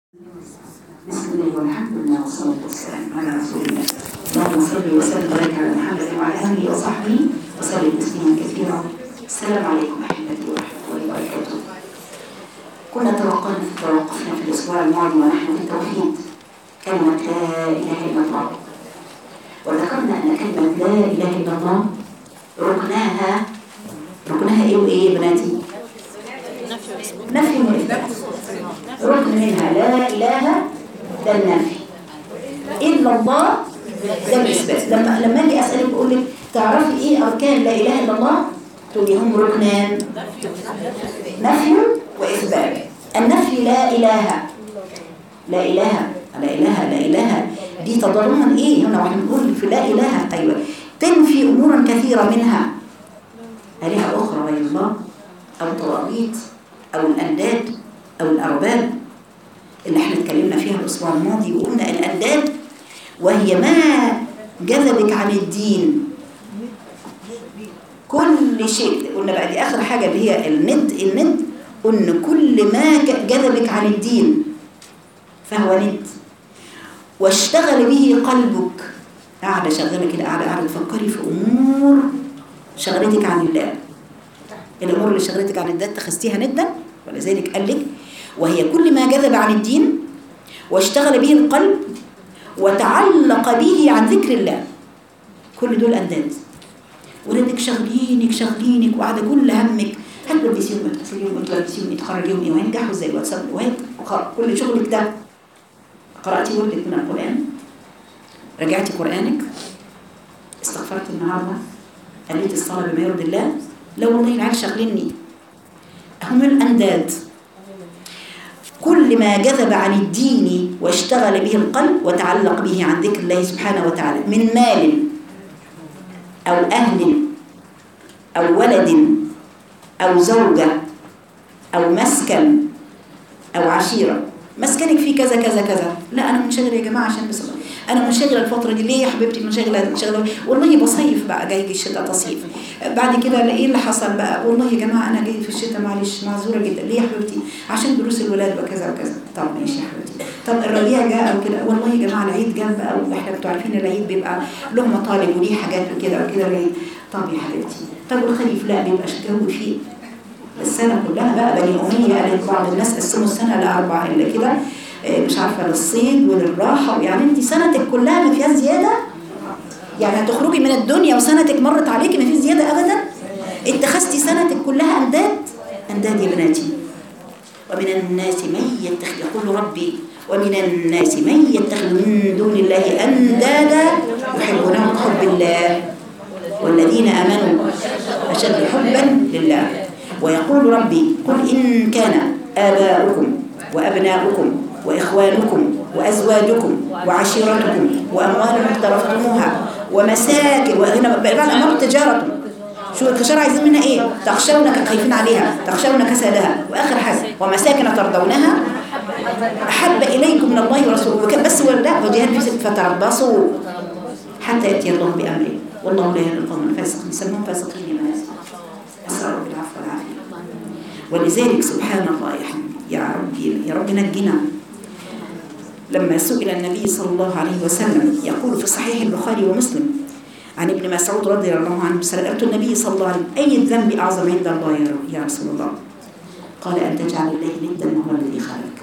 بسم الله والحمد لله والصلاة والسلام على رسول الله اللهم صل وسلم وبارك على محمد وعلى آله وصحبه وسلم تسليما كثيرا السلام عليكم أحبتي ورحمة الله وبركاته كنا توقفنا توقفنا في الأسبوع الماضي ونحن في التوحيد كلمة لا إله إلا الله وذكرنا أن كلمة لا إله إلا الله ركناها ركنها إيه وإيه يا بناتي؟ نفي وإثبات ركن منها لا إله ده النفي إلا الله ده الإثبات لما لما أجي أسألك أقول لك تعرفي إيه أركان لا إله إلا الله؟ تقولي هم ركنان نفي وإثبات النفي لا إله لا إله لا إله لا إله دي تضمن إيه هنا واحنا بنقول في لا إله أيوة تنفي أمورا كثيرة منها آلهة أخرى غير الله أو طواغيت أو الأنداد أو الأرباب اللي احنا اتكلمنا فيها الأسبوع الماضي وقلنا الأنداد وهي ما جذبك عن الدين كل شيء قلنا بقى دي آخر حاجة اللي هي الند الند قلنا كل ما جذبك عن الدين فهو ند واشتغل به قلبك قاعدة شغالة كده قاعدة قاعدة تفكري في أمور شغلتك عن الله الأمور اللي شغلتك عن الذات تخستيها ندا ولذلك قال لك وهي كل ما جذب عن الدين واشتغل به القلب وتعلق به عن ذكر الله كل دول أنداد ولادك شغلينك شغلينك وقاعدة كل همك هتلبسيهم وتغسليهم وتلبسيهم يتخرجيهم ايه وينجحوا زي الواتساب وهي كل شغلك ده قرأتي وردك من القرآن رجعتي قرآنك استغفرت النهارده قليت الصلاة بما يرضي الله لا والله العيال شاغليني هم الأنداد كل ما جذب عن الدين واشتغل به القلب وتعلق به عن ذكر الله سبحانه وتعالى من مال أو أهل أو ولد أو زوجة أو مسكن أو عشيرة مسكنك فيه كذا كذا كذا لا أنا منشغلة يا جماعة عشان بس أنا منشغلة الفترة دي ليه يا حبيبتي منشغلة منشغلة والله بصيف بقى جاي الشتاء تصيف بعد كده ايه اللي حصل بقى والله يا جماعة أنا جاي في الشتاء معلش معذورة جدا ليه يا حبيبتي عشان دروس الولاد وكذا وكذا طب ماشي يا حبيبتي طب الربيع جاء أو كده والله يا جماعة العيد جنب أو إحنا انتوا عارفين العيد بيبقى له مطالب وليه حاجات وكده وكده العيد طب يا حبيبتي طب الخريف لا بيبقى جو فيه السنة كلها بقى بني أمية قالت بعض الناس قسموا السنة لأربعة إلا كده مش عارفة للصيد وللراحة يعني انت سنتك كلها ما فيها زيادة يعني هتخرجي من الدنيا وسنتك مرت عليكي ما فيش زيادة أبدا اتخذتي سنتك كلها أنداد أنداد يا بناتي ومن الناس من يتخذ يقول ربي ومن الناس من يتخذ من دون الله أندادا يحبونهم حب الله والذين آمنوا أشد حبا لله ويقول ربي قل إن كان آباؤكم وأبناؤكم وإخوانكم وأزواجكم وعشيرتكم وأموال اقترفتموها ومساكن وهنا بقى الأمر تجارة شو التجارة عايزين منها إيه؟ تخشون خايفين عليها تخشون كسادها وآخر حاجة ومساكن ترضونها أحب إليكم من الله ورسوله بس ولا وجهاد في فتربصوا حتى يأتي الله بأمره والله لا يهدي القوم الفاسقين يسمون فاسقين يا ناس أسأل رب العفو والعافية ولذلك سبحان الله يا حبيبي يا ربي يا رب نجنا لما سئل النبي صلى الله عليه وسلم يقول في صحيح البخاري ومسلم عن ابن مسعود رضي الله عنه سألت النبي صلى الله عليه وسلم أي الذنب أعظم عند الله يا رسول الله قال أن تجعل الله ندا وهو الذي خلقك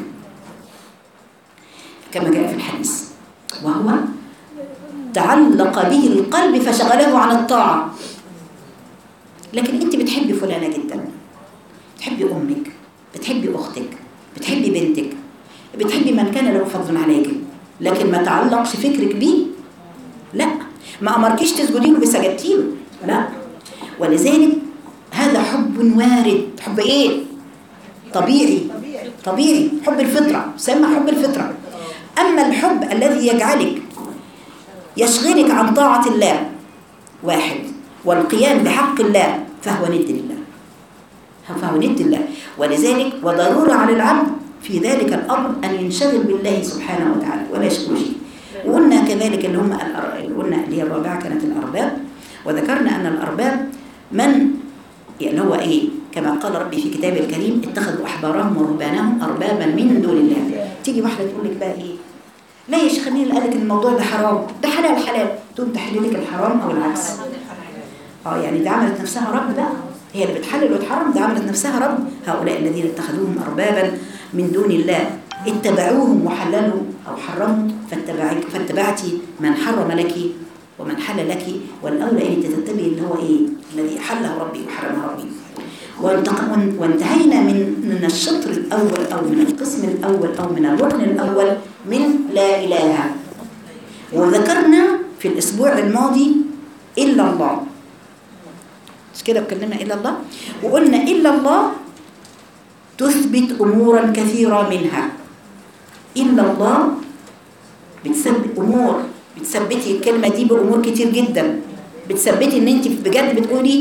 كما جاء في الحديث وهو تعلق به القلب فشغله عن الطاعة لكن أنت بتحبي فلانة جدا بتحبي أمك بتحبي أختك بتحبي بنتك بتحبي من كان له فضل عليك لكن ما تعلقش فكرك بيه لا ما أمركيش تسجدي له بسجدتي له لا ولذلك هذا حب وارد حب ايه طبيعي طبيعي حب الفطرة سمى حب الفطرة أما الحب الذي يجعلك يشغلك عن طاعة الله واحد والقيام بحق الله فهو ند لله فهو ند الله ولذلك وضرورة على العبد في ذلك الأمر أن ينشغل بالله سبحانه وتعالى ولا يشكو شيء وقلنا كذلك اللي هم قلنا اللي هي الرابعة كانت الأرباب وذكرنا أن الأرباب من يعني هو إيه كما قال ربي في كتابه الكريم اتخذوا أحبارهم ورهبانهم أربابا من دون الله تيجي واحده تقول لك بقى ايه لا يا شيخ مين اللي قال لك ان الموضوع ده حرام ده حلال حلال تقوم تحلل لك الحرام او العكس اه يعني دي عملت نفسها رب بقى هي اللي بتحلل وتحرم دي عملت نفسها رب هؤلاء الذين اتخذوهم اربابا من دون الله اتبعوهم وحللوا او حرموا فاتبعك فاتبعتي من حرم لك ومن حل لك والاولى ان تتبعي اللي هو ايه الذي حله ربي وحرمه ربي وانتق- وان- وانتهينا من من الشطر الاول او من القسم الاول او من الركن الاول من لا اله وذكرنا في الاسبوع الماضي الا الله مش كده اتكلمنا الا الله وقلنا الا الله تثبت امورا كثيره منها الا الله بتثبت امور بتثبتي الكلمه دي بامور كتير جدا بتثبتي ان انت بجد بتقولي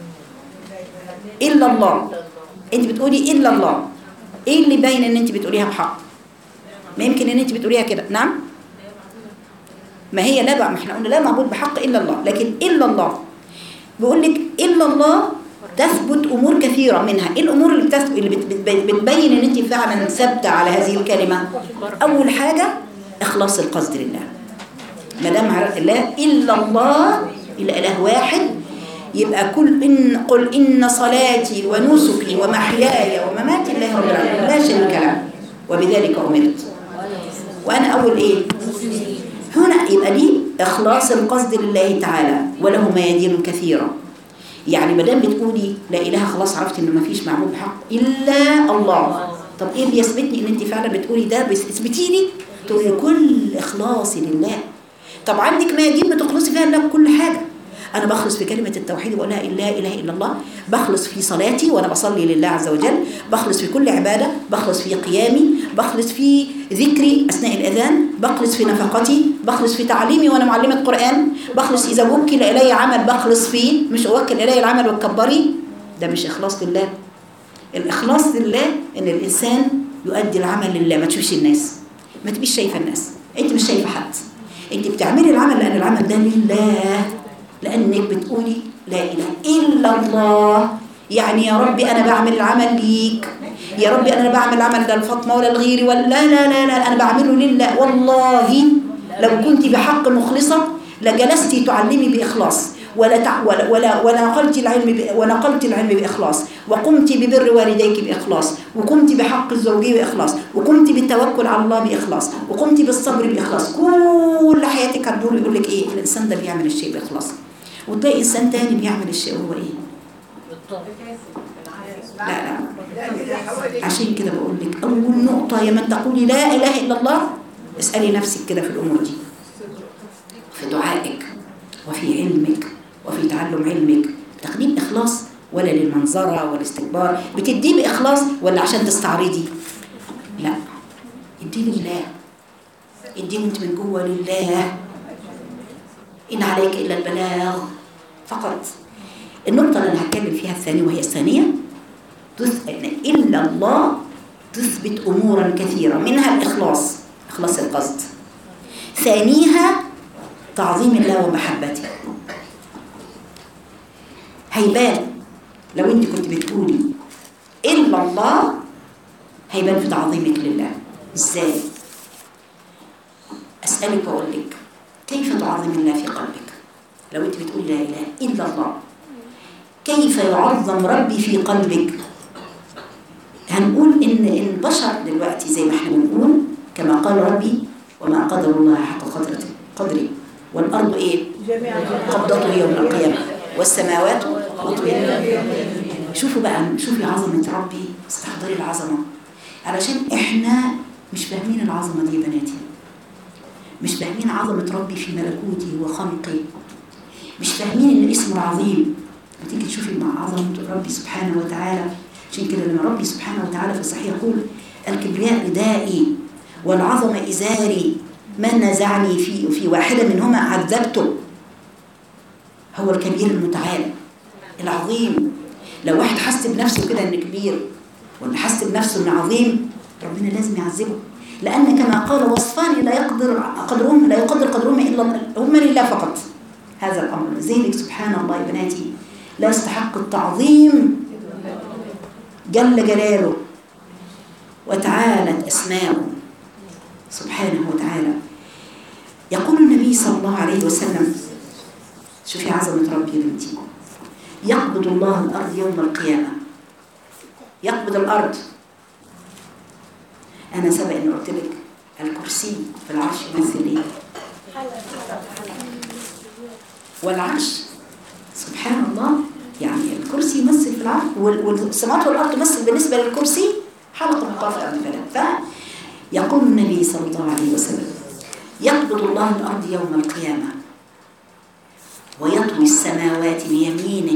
الا الله انت بتقولي الا الله ايه اللي باين ان انت بتقوليها بحق ما يمكن ان انت بتقوليها كده نعم ما هي لا بقى ما احنا قلنا لا معبود بحق الا الله لكن الا الله بيقول لك الا الله تثبت امور كثيره منها ايه الامور اللي بتثبت اللي بت- بت- بتبين ان انت فعلا ثابته على هذه الكلمه اول حاجه اخلاص القصد لله ما دام عرفت الله الا الله الا اله واحد يبقى كل ان قل ان صلاتي ونسكي ومحياي ومماتي لله رب العالمين لا شريك له وبذلك امرت وانا اول ايه هنا يبقى دي اخلاص القصد لله تعالى وله ميادين كثيره يعني ما دام بتقولي لا اله خلاص عرفت ان ما فيش معبود بحق الا الله طب ايه اللي يثبتني ان انت فعلا بتقولي ده بس اثبتي لي تقولي كل اخلاصي لله طب عندك ميادين بتخلصي فيها لله كل حاجه انا بخلص في كلمه التوحيد واقول لا اله اله الا الله بخلص في صلاتي وانا بصلي لله عز وجل بخلص في كل عباده بخلص في قيامي بخلص في ذكري اثناء الاذان بخلص في نفقتي بخلص في تعليمي وانا معلمه قران بخلص اذا وكل الي عمل بخلص فيه مش اوكل الي العمل وتكبري ده مش اخلاص لله الاخلاص لله ان الانسان يؤدي العمل لله ما تشوفش الناس ما تبقيش شايفه الناس انت مش شايفه حد انت بتعملي العمل لان العمل ده لله لانك بتقولي لا اله الا الله يعني يا ربي انا بعمل العمل ليك يا ربي انا بعمل العمل ده لفاطمه ولا لغيري ولا لا لا لا لا انا بعمله لله والله لو كنت بحق مخلصه لجلست تعلمي باخلاص ولا تع... ولا ولا ونقلت العلم ب... ونقلت العلم باخلاص وقمت ببر والديك باخلاص وقمت بحق الزوجيه باخلاص وقمت بالتوكل على الله باخلاص وقمت بالصبر باخلاص كل حياتك هتدور يقول لك ايه الانسان ده بيعمل الشيء باخلاص وتلاقي انسان تاني بيعمل الشيء وهو ايه لا لا عشان كده بقول لك اول نقطه يا من تقولي لا اله الا الله اسالي نفسك كده في الامور دي في دعائك وفي علمك وفي تعلم علمك تقديم اخلاص ولا للمنظره والاستكبار بتديه باخلاص ولا عشان تستعرضي لا اديه لله اديه انت من جوه لله ان عليك الا البلاغ فقط النقطه اللي انا هتكلم فيها الثانيه وهي الثانيه تث- إن الا الله تثبت امورا كثيره منها الاخلاص اخلاص القصد ثانيها تعظيم الله ومحبته هيبان لو انت كنت بتقولي الا الله هيبان في تعظيمك لله ازاي اسالك واقول لك كيف تعظم الله في قلبك لو انت بتقولي لا اله الا الله كيف يعظم ربي في قلبك هنقول ان ان البشر دلوقتي زي ما احنا بنقول كما قال ربي وما قدر الله حق قدرته قدره والارض ايه قبضته يوم القيامه والسماوات مطويات شوفوا بقى شوفي عظمه ربي استحضري العظمه علشان احنا مش فاهمين العظمه دي يا بناتي مش فاهمين عظمه ربي في ملكوته وخلقه مش فاهمين ان اسمه العظيم وتيجي تشوفي مع عظمه ربي سبحانه وتعالى عشان كده لما ربي سبحانه وتعالى في الصحيح يقول الكبرياء ردائي والعظمه ازاري من نزعني في في واحده منهما عذبته هو الكبير المتعال العظيم لو واحد حس بنفسه كده انه كبير ولا حس بنفسه انه عظيم ربنا لازم يعذبه لان كما قال وصفان لا يقدر قدرهم لا يقدر قدرهم الا هم لله فقط هذا الامر لذلك سبحان الله يا بناتي لا يستحق التعظيم جل جلاله وتعالت اسماؤه سبحانه وتعالى يقول النبي صلى الله عليه وسلم شوفي عظمة ربي يا بنتي يقبض الله الأرض يوم القيامة يقبض الأرض أنا سبق إني قلت لك الكرسي في العرش يمثل إيه؟ والعرش سبحان الله يعني الكرسي يمثل في العرش وال- والسماوات والأرض تمثل بالنسبة للكرسي حلقة مطافئة من فلك فيقول النبي صلى الله عليه وسلم يقبض الله الأرض يوم القيامة ويطوي السماوات بيمينه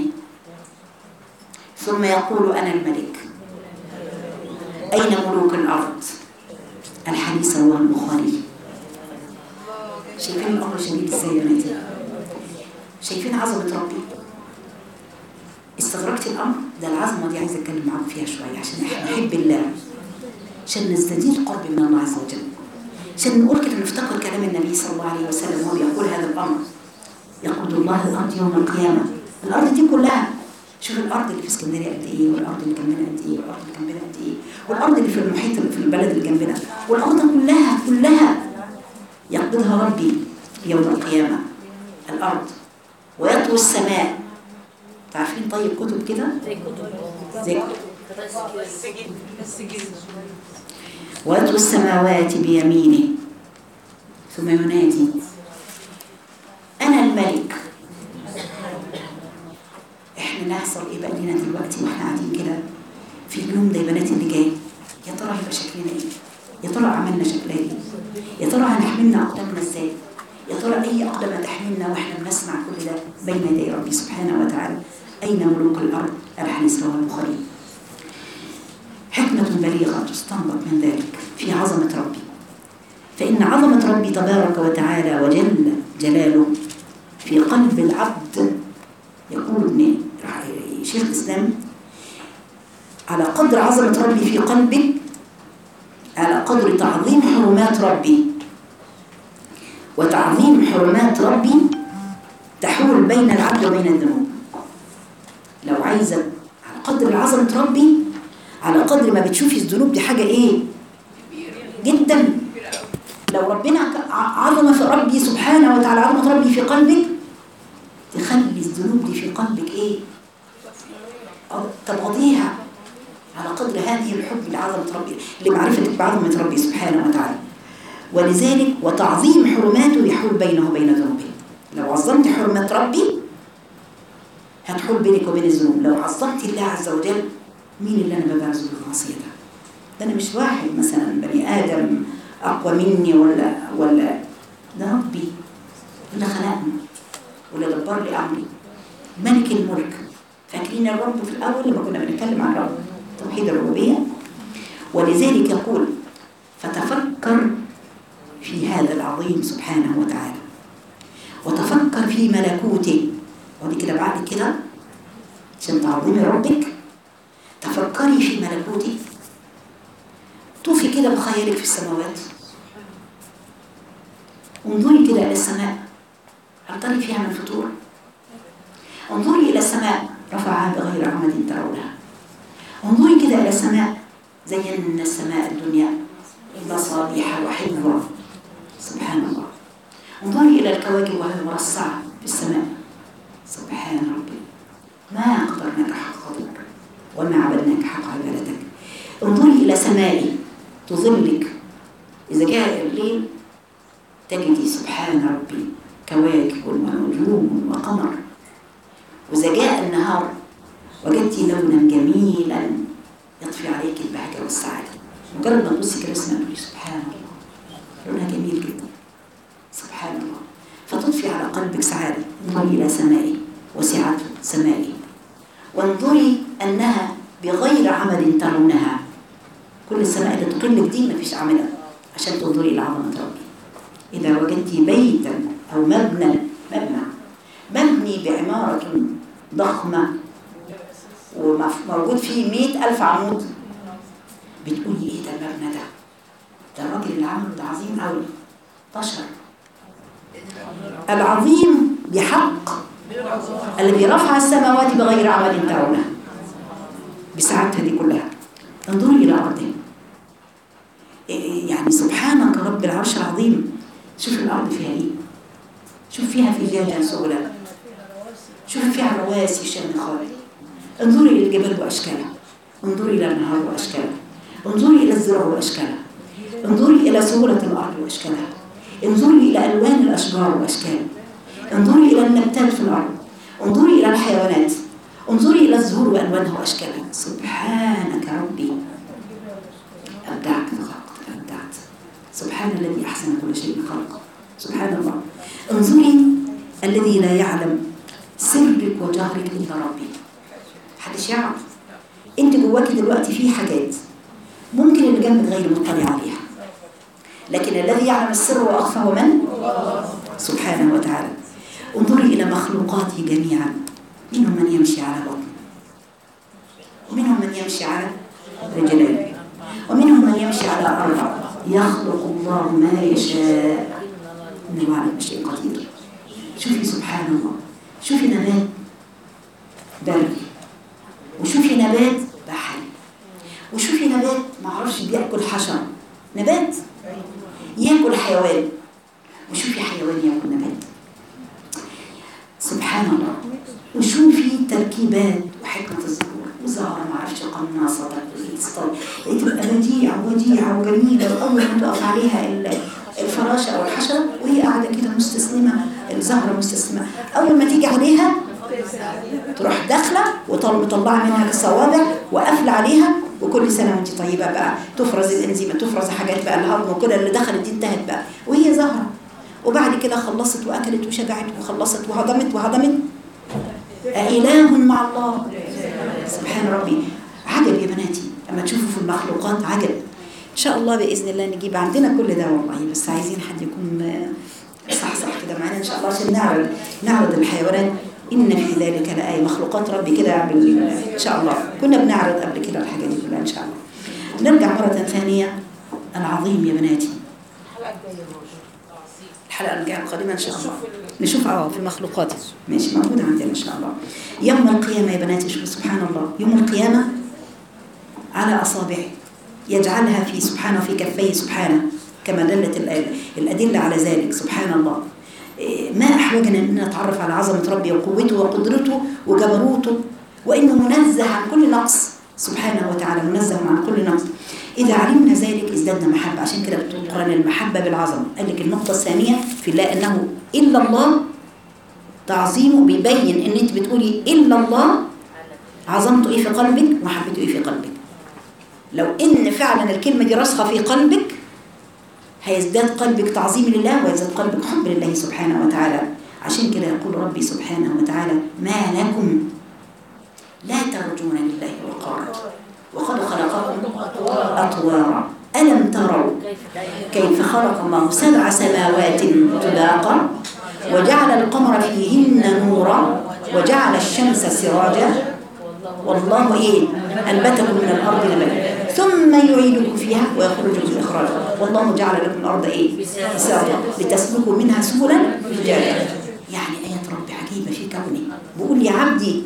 ثم يقول أنا الملك أين ملوك الأرض الحديث رواه البخاري شايفين الأمر شديد ازاي يا بناتي شايفين عظمة ربي استغرقت الأمر ده العظمة دي عايزة أتكلم معاكم فيها شوية عشان احنا نحب الله عشان نزداد قرب من الله عز وجل عشان نقول كده نفتكر كلام النبي صلى الله عليه وسلم وهو يقول هذا الأمر يقود الله الأرض يوم القيامة الأرض دي كلها شوف الأرض اللي في اسكندرية قد إيه والأرض اللي جنبنا قد إيه والأرض اللي جنبنا قد إيه والأرض اللي في المحيط اللي في البلد اللي جنبنا والأرض كلها كلها يقبضها ربي يوم القيامة الأرض ويطوي السماء تعرفين طيب كتب كده زي كتب ويطوي السماوات بيمينه ثم ينادي أنا الملك احنا نحصل ايه بقى لنا دلوقتي واحنا قاعدين كده في اليوم ده يا بنات اللي جاي يا ترى هيبقى شكلنا ايه يا ترى عملنا شكلها ايه يا ترى هنحملنا اقدامنا ازاي يا ترى اي اقدام تحملنا واحنا بنسمع كل ده بين يدي ربي سبحانه وتعالى اين ملوك الارض الحديث رواه البخاري حكمة بليغة تستنبط من ذلك في عظمة ربي فإن عظمة ربي تبارك وتعالى وجل جلاله في قلب العبد يقول ابن شيخ الإسلام على قدر عظمة ربي في قلبك على قدر تعظيم حرمات ربي وتعظيم حرمات ربي تحول بين العبد وبين الذنوب لو عايزة على قدر عظمة ربي على قدر ما بتشوفي الذنوب دي حاجة ايه جدا لو ربنا عظمة في ربي سبحانه وتعالى عظمة ربي في قلبك تخلي الذنوب دي في قلبك ايه تبغضيها على قدر هذه الحب لعظمة ربي لمعرفتك بعظمة ربي سبحانه وتعالى ولذلك وتعظيم حرماته يحول بينه وبين ذنوبه لو عظمت حرمات ربي هتحول بينك وبين الذنوب لو عظمت الله عز وجل مين اللي انا ببعزه بالمعصيه ده ده انا مش واحد مثلا بني ادم اقوى مني ولا ولا ده ربي اللي خلقني واللي دبر لي امري ملك الملك فاكرين الرب في الاول لما كنا بنتكلم عن الرب توحيد الربوبيه ولذلك يقول فتفكر في هذا العظيم سبحانه وتعالى وتفكر في ملكوته ودي كده بعد كده عشان تعظمي ربك تفكري في ملكوتي طوفي كده بخيالك في السماوات انظري كده إلى السماء هل تري فيها من فطور انظري إلى السماء رفعها بغير عمد ترونها انظري كده إلى السماء زينا السماء الدنيا بصابيح وحفظا سبحان الله انظري إلى الكواكب وهي مرصعة في السماء سبحان ربي ما قدرناك حق قدرك وما عبدناك حق عبادتك انظري إلى سمائي تظلك إذا جاء الليل تجدي سبحان ربي كواكب ونجوم وقمر وإذا جاء النهار وجدت لونا جميلا يطفي عليك البهجة والسعادة مجرد ما تبصي كده اسمها تقولي سبحان الله لونها جميل جدا سبحان الله فتطفي على قلبك سعادة انظري إلى سمائي وسعة سمائي وانظري أنها بغير عمل ترونها كل السماء اللي تقلك دي مفيش عملها عشان تنظري إلى عظمة ربي إذا وجدت بيتا أو مبنى مبنى مبني بعمارة ضخمة وموجود فيه مئة ألف عمود بتقولي إيه ده المبنى ده ده الراجل اللي عمله ده عظيم أوي بشر العظيم بحق الذي رفع السماوات بغير عمل ترونها بساعتها دي كلها انظري إلى أرضه يعني سبحانك رب رب العرش العظيم شوف الأرض فيها إيه شوف فيها فجاجا سبلا شوف فيها رواسي شامخات انظري إلى الجبال وأشكالها انظري إلى النهار وأشكالها انظري إلى الزرع وأشكالها انظري إلى سهولة الأرض وأشكالها انظري إلى ألوان الأشجار وأشكالها انظري إلى النباتات في الأرض انظري إلى الحيوانات انظري إلى الزهور وألوانها وأشكالها سبحانك ربي أبدعت خلقت أبدعت سبحان الذي أحسن كل شيء خلقه سبحان الله انظري الذي لا يعلم سرك وجهرك إلا ربي محدش يعرف انت جواكي دلوقتي في حاجات ممكن اللي جنبك غير مطلع عليها لكن الذي يعلم السر واخفى هو من سبحانه وتعالى انظري الى مخلوقاته جميعا منهم من يمشي على بطن ومنهم من يمشي على رجلين ومنهم من يمشي على اربع يخلق الله ما يشاء انه على كل شيء قدير شوفي سبحان الله شوفي نبات بري وشوفي نبات بحري وشوفي نبات معرفش بياكل حشر نبات ياكل حيوان وشوفي حيوان ياكل نبات سبحان الله وشوفي تركيبات وحكمة الزهور وزهرة معرفش قناصة تبقى تبقى بديعة وديعة وجميلة وأول ما تقف عليها ال- الفراشة أو الحشرة وهي قاعدة كده مستسلمة الزهرة مستسلمة أول ما تيجي عليها تروح داخله وطل مطلعه منها الصوابع وقافله عليها وكل سنه وانت طيبه بقى تفرز الانزيمات تفرز حاجات بقى الهضم وكده اللي دخلت دي انتهت بقى وهي زهره وبعد كده خلصت واكلت وشبعت وخلصت وهضمت وهضمت أإله مع الله سبحان ربي عجب يا بناتي اما تشوفوا في المخلوقات عجب ان شاء الله باذن الله نجيب عندنا كل ده والله بس عايزين حد يكون آه، صحصح كده معانا ان شاء الله عشان نعرض نعرض الحيوانات ان في ذلك لآية مخلوقات ربي كده بال- ان شاء الله كنا بنعرض قبل كده الحاجات دي كلها ان شاء الله نرجع مرة ثانية العظيم يا بناتي الحلقة الجاية القادمة إن شاء الله نشوف اه في مخلوقاته ماشي موجودة عندنا إن شاء الله يوم القيامة يا بناتي شوفوا سبحان الله يوم القيامة على أصابعه يجعلها في سبحانه في كفيه سبحانه كما دلت الآية- الأدلة على ذلك سبحان الله إيه، ما أحوجنا أن نتعرف على عظمة ربي وقوته وقدرته وجبروته وإنه منزه عن كل نقص سبحانه وتعالى منزه عن كل نقص إذا علمنا ذلك ازددنا محبة عشان كده بتقول القرآن المحبة بالعظمة قال لك النقطة الثانية في الله أنه إلا الله تعظيمه بيبين إن أنت بتقولي إلا الله عظمته إيه في قلبك ومحبته إيه في قلبك لو إن فعلا الكلمة دي راسخة في قلبك هيزداد قلبك تعظيم لله ويزداد قلبك حب لله سبحانه وتعالى عشان كده يقول ربي سبحانه وتعالى ما لكم لا ترجون لله وقارا وقد خلقكم أطوارا ألم تروا كيف خلق الله سبع سماوات طباقا وجعل القمر فيهن نورا وجعل الشمس سراجا والله ايه انبتكم من الارض نباتا ثم يعيدكم فيها ويخرجكم اخراجا والله جعل لكم الارض ايه بساطا لتسلكوا منها سبلا فجاجا يعني ايات رب عجيبه في كونه بيقول يا عبدي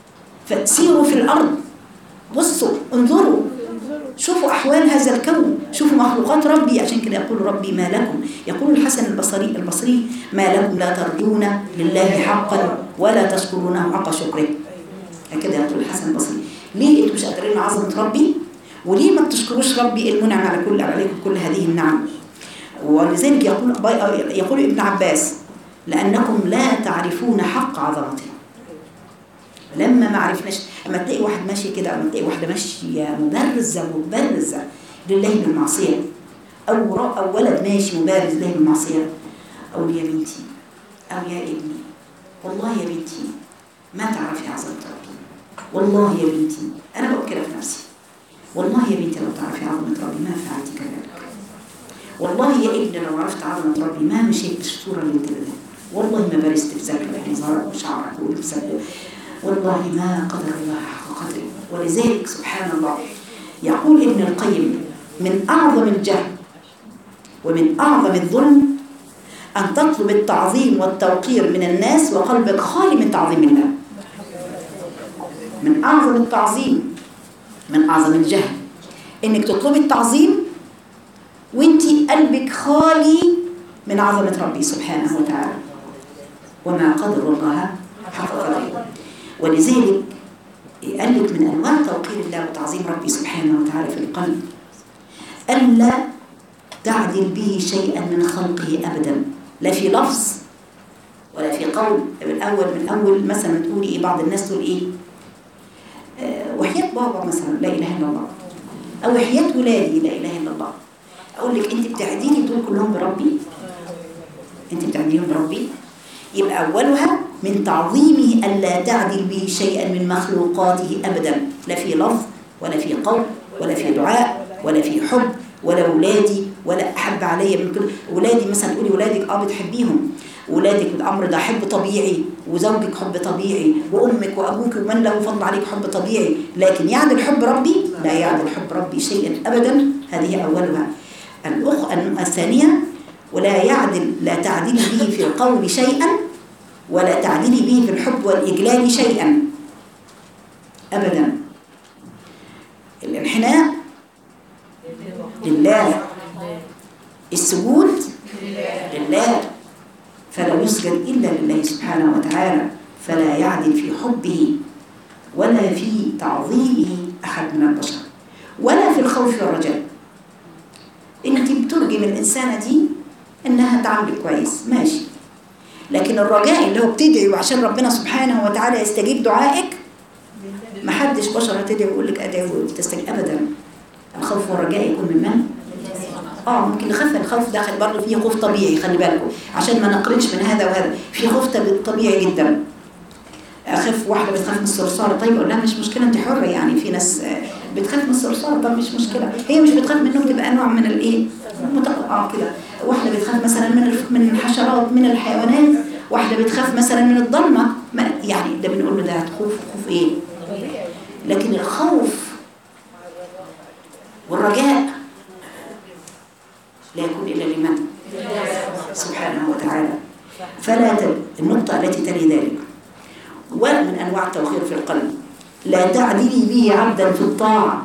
فسيروا في الارض بصوا انظروا شوفوا احوال هذا الكون شوفوا مخلوقات ربي عشان كده يقول ربي ما لكم يقول الحسن البصري البصري ما لكم لا ترجون لله حقا ولا تشكرونه حق شكره هكذا يقول الحسن البصري ليه انتوا مش قادرين عظمه ربي وليه ما بتشكروش ربي المنعم على كل عليكم كل هذه النعم ولذلك يقول يقول ابن عباس لانكم لا تعرفون حق عظمته لما ما عرفناش اما تلاقي واحد ماشي كده اما تلاقي واحده ماشيه مبرزه مبرزه لله بالمعصيه او را- او ولد ماشي مبارز لله بالمعصيه او يا بنتي او يا ابني والله يا بنتي ما تعرفي عظمه ربي والله يا بنتي انا بقول كده في نفسي والله يا بنتي لو تعرفي عظمه ربي ما فعلتي كذلك والله يا ابني لو عرفت عظمه ربي ما مشيت بالصوره اللي انت بدها والله ما بارزت في ذكرك وظهرك وشعرك ولبسك والله ما قدر الله حق قدره ولذلك سبحان الله يقول ابن القيم من أعظم الجهل ومن أعظم الظلم أن تطلب التعظيم والتوقير من الناس وقلبك خالي من تعظيم الله من أعظم التعظيم من أعظم الجهل إنك تطلبي التعظيم وانت قلبك خالي من عظمة ربي سبحانه وتعالى وما قدر الله حق قدره ولذلك قال لك من أنواع توقير الله وتعظيم ربي سبحانه وتعالى في القلب ألا تعدل به شيئا من خلقه أبدا لا في لفظ ولا في قول من أول من أول مثلا تقولي إيه بعض الناس تقول إيه آه، وحياة بابا مثلا لا إله إلا الله أو وحياة ولادي لا إله إلا الله أقول لك أنت بتعديني دول كلهم بربي أنت بتعديهم بربي يبقى أولها من تعظيمه ألا تعدل به شيئا من مخلوقاته أبدا لا في لفظ ولا في قول ولا في دعاء ولا في حب ولا ولادي ولا أحب عليا من كل ولادي مثلا تقولي ولادك اه بتحبيهم ولادك الأمر ده حب طبيعي وزوجك حب طبيعي وأمك وأبوك ومن له فضل عليك حب طبيعي لكن يعدل حب ربي لا يعدل حب ربي شيئا أبدا هذه أولها الأخ الثانية ولا يعدل لا تعدلي به في القول شيئا ولا تعدلي به في الحب والإجلال شيئا أبدا الانحناء لله السجود لله فلا يسجد إلا لله سبحانه وتعالى فلا يعدل في حبه ولا في تعظيمه أحد من البشر ولا في الخوف والرجاء انت بترجم الإنسانة دي إنها تعمل كويس ماشي لكن الرجاء اللي هو بتدعي وعشان ربنا سبحانه وتعالى يستجيب دعائك ما حدش بشر هتدعي ويقول لك ادعي وتستجيب ابدا الخوف والرجاء يكون من من؟ اه ممكن نخف الخوف داخل برضه فيه خوف طبيعي خلي بالكم عشان ما نقرنش من هذا وهذا في خوف طبيعي جدا اخف واحده بتخاف من الصرصار طيب اقول لها مش مشكله انت حره يعني في ناس بتخاف من الصرصار طب مش مشكله هي مش بتخاف منه بتبقى نوع من الايه اه كده واحده بتخاف مثلا من من الحشرات من الحيوانات واحده بتخاف مثلا من الضلمه يعني ده بنقول له ده خوف خوف ايه لكن الخوف والرجاء لا يكون إلا لمن سبحانه وتعالى فلا تل... النقطة التي تلي ذلك ومن أنواع التوخير في القلب لا تعدلي به عبدا في الطاعة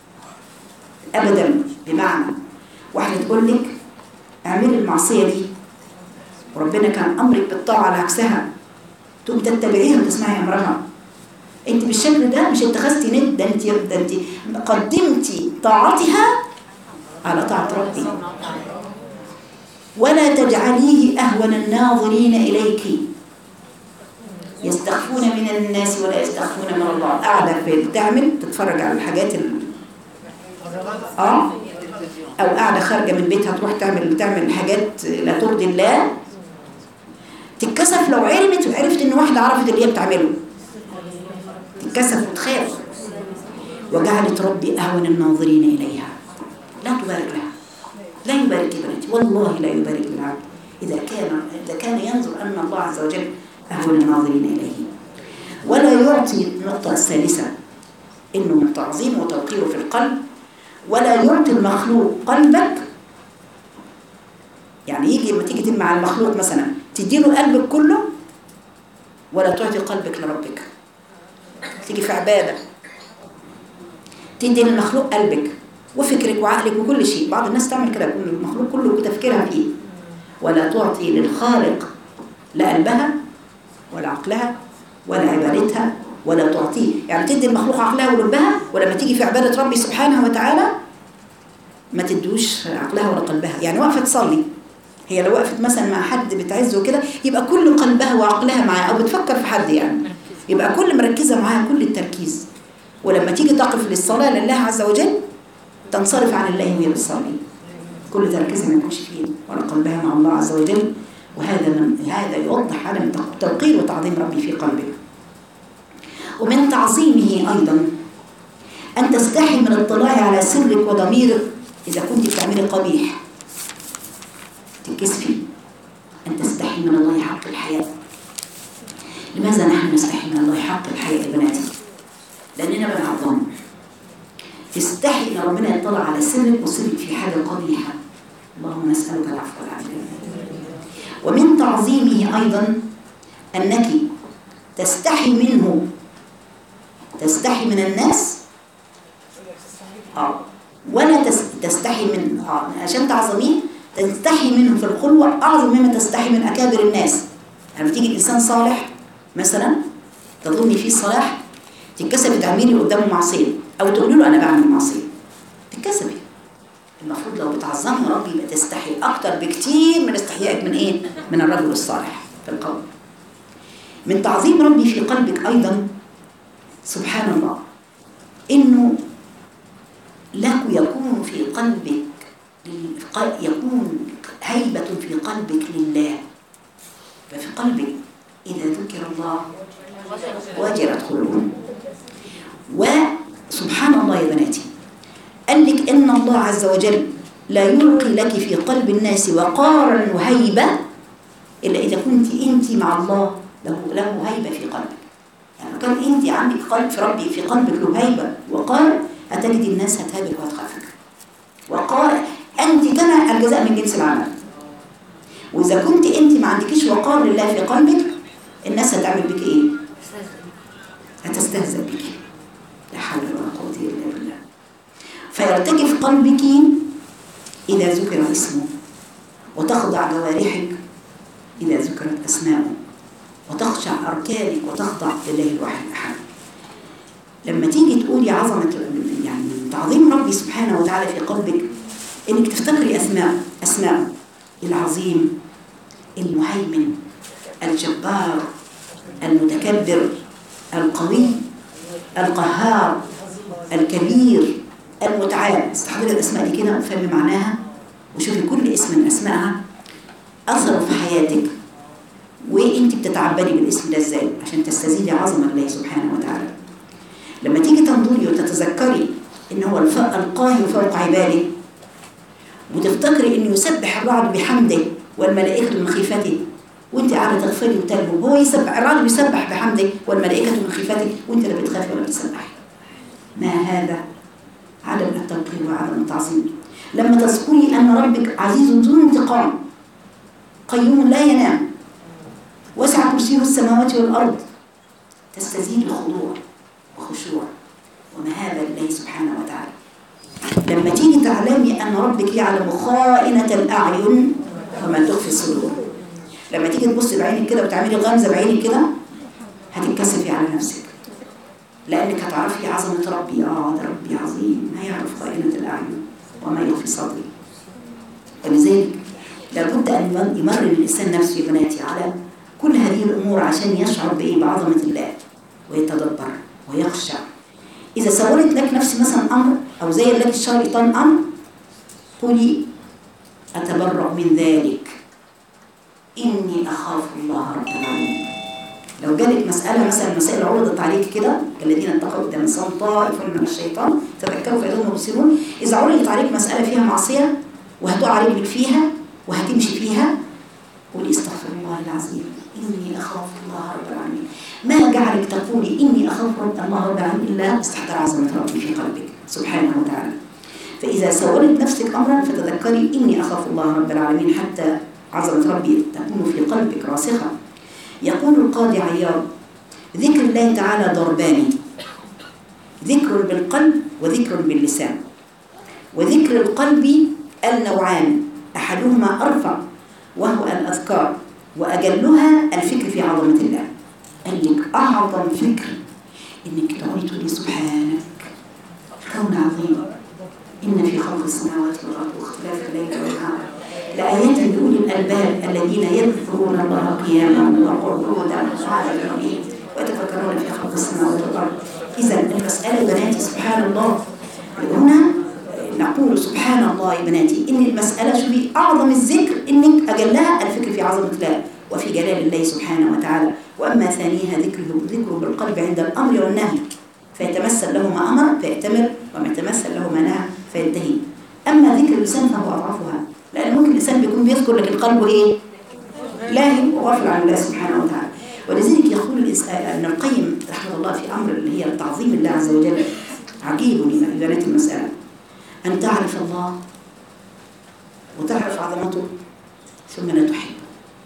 أبدا بمعنى واحدة تقول لك اعملي المعصية دي وربنا كان أمرك بالطاعة على عكسها تقوم تتبعيها وتسمعي أمرها انت بالشكل ده مش اتخذتي ند ده انت ده انت قدمتي طاعتها على طاعة ربي ولا تجعليه أهون الناظرين إليك يستخفون من الناس ولا يستخفون من الله قاعدة بتعمل تتفرج على الحاجات ال... اه او قاعدة خارجة من بيتها تروح تعمل تعمل حاجات لا ترضي الله تتكسف لو علمت وعرفت ان واحدة عرفت اللي هي بتعمله تتكسف وتخاف وجعلت ربي أهون الناظرين إليها لا تبارك لها لا يبارك بناتي والله لا يبارك للعبد إذا كان إذا كان ينظر أن الله عز وجل أهون الناظرين إليه ولا يعطي النقطة الثالثة إنه من تعظيم وتوقيره في القلب ولا يعطي المخلوق قلبك يعني يجي لما تيجي مع المخلوق مثلا تديله قلبك كله ولا تعطي قلبك لربك تيجي في عبادة تدي للمخلوق قلبك وفكرك وعقلك وكل شيء بعض الناس تعمل كده المخلوق كله تفكيرها فيه ولا تعطي للخالق لا قلبها ولا عقلها ولا عبادتها ولا تعطيه يعني تدي المخلوق عقلها ولبها ولما تيجي في عبادة ربي سبحانه وتعالى ما تدوش عقلها ولا قلبها يعني واقفة تصلي هي لو وقفت مثلا مع حد بتعزه كده يبقى كل قلبها وعقلها معاه او بتفكر في حد يعني يبقى كل مركزة معاها كل التركيز ولما تيجي تقف للصلاة لله عز وجل تنصرف عن الله وهي بتصلي كل تركيزها ما يكونش فيه ولا قلبها مع الله عز وجل وهذا من هذا يوضح عدم توقير وتعظيم ربي في قلبك ومن تعظيمه أيضا أن تستحي من الاطلاع على سرك وضميرك إذا كنت بتعملي قبيح تنكسفي أن تستحي من الله حق الحياة لماذا نحن نستحي من الله حق الحياة يا بناتي لأننا بنعظمه تستحي ان ربنا يطلع على سرك وسرك في حاجه قبيحه اللهم نسالك العفو والعافيه ومن تعظيمه ايضا انك تستحي منه تستحي من الناس اه ولا تستحي من اه عشان تعظميه تستحي منه في الخلوة أعظم مما تستحي من أكابر الناس لما تيجي الإنسان صالح مثلا تظني فيه الصلاح تتكسبي تعملي قدامه معصية أو تقولي له أنا بعمل معصية تتكسبي المفروض لو بتعظمي ربي يبقى تستحي أكتر بكتير من استحيائك من إيه؟ من الرجل الصالح في القول من تعظيم ربي في قلبك أيضا سبحان الله إنه لك يكون في قلبك يكون هيبة في قلبك لله ففي قلبك إذا ذكر الله وجلت قلوبهم وسبحان الله يا بناتي قال لك إن الله عز وجل لا يلقي لك في قلب الناس وقارا وهيبة إلا إذا كنت أنت مع الله له له هيبة في قلبك يعني كان أنت عندك قلب في ربي في قلبك له هيبة وقار هتجد الناس هتهابك وهتخافك وقار أنت كما الجزاء من جنس العمل وإذا كنت أنت ما عندكيش وقار لله في قلبك الناس هتعمل بك إيه؟ هتستهزأ بك لا حول ولا قوة إلا بالله فيرتجف قلبك إذا ذكر اسمه وتخضع جوارحك إذا ذكرت أسماؤه وتخشع أركانك وتخضع لله الواحد الأحد لما تيجي تقولي عظمة يعني تعظيم ربي سبحانه وتعالى في قلبك إنك تفتكري أسماء أسماء العظيم المهيمن الجبار المتكبر القوي القهار الكبير المتعال استحضري الأسماء دي كده وفهمي معناها وشوفي كل اسم من أسمائها أثره في حياتك وانت بتتعبدي بالاسم ده ازاي عشان تستزيدي عظمه الله سبحانه وتعالى لما تيجي تنظري وتتذكري ان هو القاهر فوق عباده وتفتكري انه يسبح الرعد بحمده والملائكه من خيفته وانت قاعده تغفري وتلبي هو يسبح الرعد بيسبح بحمده والملائكه من خيفته وانت لا بتخافي ولا بتسبحي ما هذا عدم التوقير وعدم التعظيم لما تذكري ان ربك عزيز ذو انتقام قيوم لا ينام وسع كرسيه السماوات والأرض تستزيد الخضوع وخشوع ومهابة لله سبحانه وتعالى لما تيجي تعلمي أن ربك يعلم خائنة الأعين وما تخفي الصدور لما تيجي تبصي بعينك كده وتعملي غمزة بعينك كده هتتكسفي على نفسك لأنك هتعرفي عظمة ربي آه ده ربي عظيم ما يعرف خائنة الأعين وما يخفي صدري ولذلك لابد أن يمرن الإنسان نفسه يا بناتي على كل هذه الأمور عشان يشعر بإيه بعظمة الله ويتدبر ويخشع إذا سولت لك نفسي مثلا أمر أو زي لك الشيطان أمر قولي أتبرأ من ذلك إني أخاف الله رب العالمين لو جالك مسألة مثلا مسائل عرضت عليك كده الذين اتقوا قدام الإنسان طائف من الشيطان تذكروا فإذا مبصرون إذا عرضت عليك مسألة فيها معصية وهتقع رجلك فيها وهتمشي فيها قولي استغفر الله العظيم إني أخاف الله رب العالمين ما جعلك تقولي إني أخاف رب الله رب العالمين إلا استحضر عظمة ربي في قلبك سبحانه وتعالى فإذا سولت نفسك أمرا فتذكري إني أخاف الله رب العالمين حتى عظمة ربي تكون في قلبك راسخة يقول القاضي عياض ذكر الله تعالى ضربان ذكر بالقلب وذكر باللسان وذكر القلب النوعان أحدهما أرفع وهو الأذكار وأجلها الفكر في عظمة الله قال لك أعظم فكر إنك تقولي تقولي سبحانك كون عظيم إن في خلق السماوات والأرض واختلاف الليل والنهار لآيات لأولي الألباب الذين يذكرون الله قياما وقعودا وعلى الجنوب ويتفكرون في خلق السماوات والأرض إذا المسألة بناتي سبحان الله هنا نقول سبحان الله يا بناتي إن المسألة شوفي أعظم الذكر إنك أجلها الفكر في عظمة الله وفي جلال الله سبحانه وتعالى وأما ثانيها ذكره ذكره بالقلب عند الأمر والنهي فيتمثل له ما أمر فيأتمر وما يتمثل له ما نهى فينتهي أما ذكر اللسان فهو أضعفها لأن ممكن الإنسان بيكون بيذكر لكن قلبه إيه؟ لاهي وغافل عن الله سبحانه وتعالى ولذلك يقول ابن القيم رحمه الله في أمر اللي هي تعظيم الله عز وجل عجيب يا بنات المسألة أن تعرف الله وتعرف عظمته ثم لا تحبه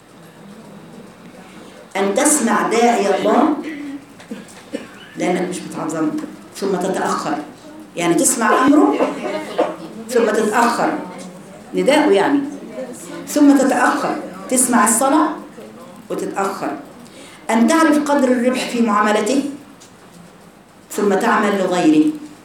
أن تسمع داعي الله لأنك مش متعظم ثم تتأخر يعني تسمع أمره ثم تتأخر نداءه يعني ثم تتأخر تسمع الصلاة وتتأخر أن تعرف قدر الربح في معاملته ثم تعمل لغيره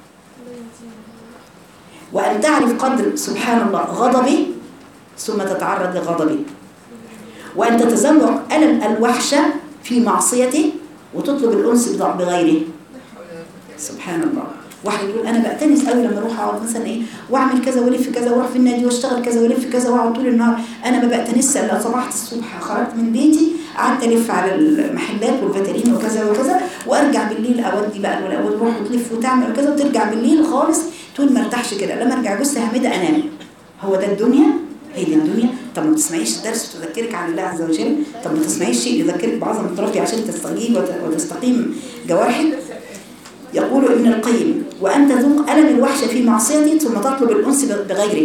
وأن تعرف قدر سبحان الله غضبه ثم تتعرض لغضبه وأن تتذوق ألم الوحشة في معصيته وتطلب الأنس بغيره سبحان الله واحد يقول انا بأتنس قوي لما اروح اقعد مثلا ايه واعمل كذا والف كذا واروح في النادي واشتغل كذا والف كذا واقعد طول النهار انا ما بأتنس الا صبحت الصبح خرجت من بيتي قعدت الف على المحلات والفاترين وكذا وكذا وارجع بالليل اودي بقى ولا تروح وتلف وتعمل وكذا وترجع بالليل خالص تقول ما ارتاحش كده لما ارجع جثه هامده انام هو ده الدنيا هي دي الدنيا طب ما تسمعيش الدرس وتذكرك عن الله عز وجل طب ما تسمعيش شيء يذكرك بعظم ربي عشان تستجيب وتستقيم جوارحك يقول ابن القيم وأن تذوق ألم الوحشة في معصيته ثم تطلب الأنس بغيره